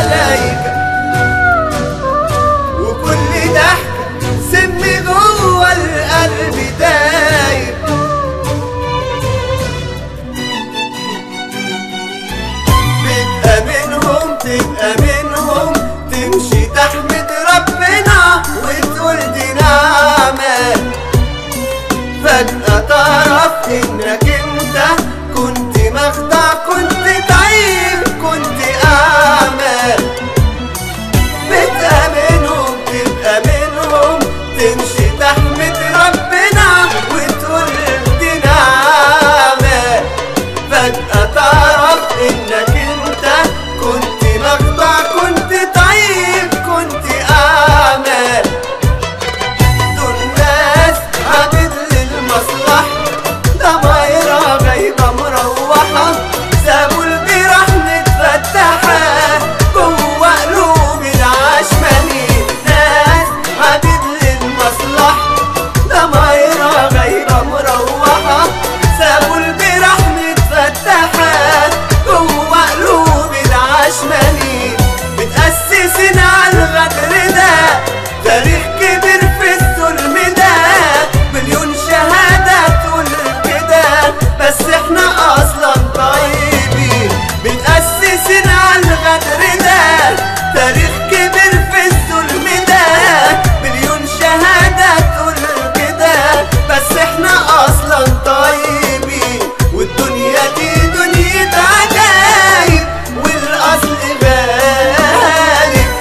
ملايكة وكل ضحكة سم جوه القلب دايب تبقى منهم تبقى منهم تمشي تحمد ربنا وتقول دي نعمة فجأة تعرف انك انت كنت مخدع كنت تعيب كنت اعمى تبقى منهم تبقى منهم تمشي تحمد ربنا وتقول دي نعمة فجأة تعرف انك انت كنت مخدع كنت تعيب كنت اعمى دول ناس عبد للمصلحة ضمايرها غايبة مروحة سابوا الجراح متفتحة جوا قلوب العشمانين ناس عبد للمصلحة ضمايرها غايبة مروحة سابوا الجراح متفتحة جوا قلوب العشمانين متأسسين على الغدر ده تاريخ كبير في الظلم ده مليون شهادة تقول كده بس احنا اصلا طيبين متأسسين على الغدر ده تاريخ كبير في الظلم ده مليون شهادة تقول كده بس احنا اصلا طيبين والدنيا دي دنيا عجايب والاصل غالب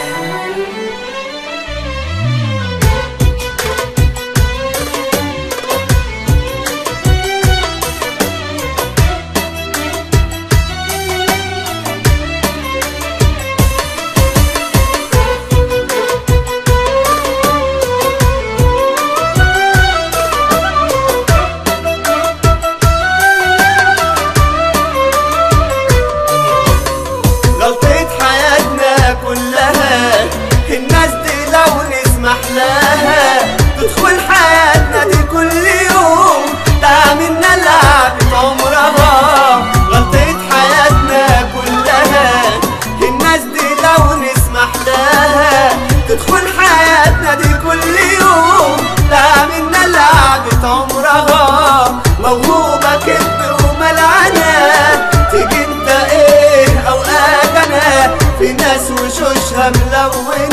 غلطة حياتنا كلها الناس دي لو نسمح لها تدخل حياتنا دي كل يوم تعملنا لعبة عمرها غلطة حياتنا كلها الناس دي لو نسمح لها تدخل حياتنا دي كل يوم تعملنا لعبة عمرها موهوبة كذب وملعنة تيجي انت ايه او انا في ناس وشوشها ملونة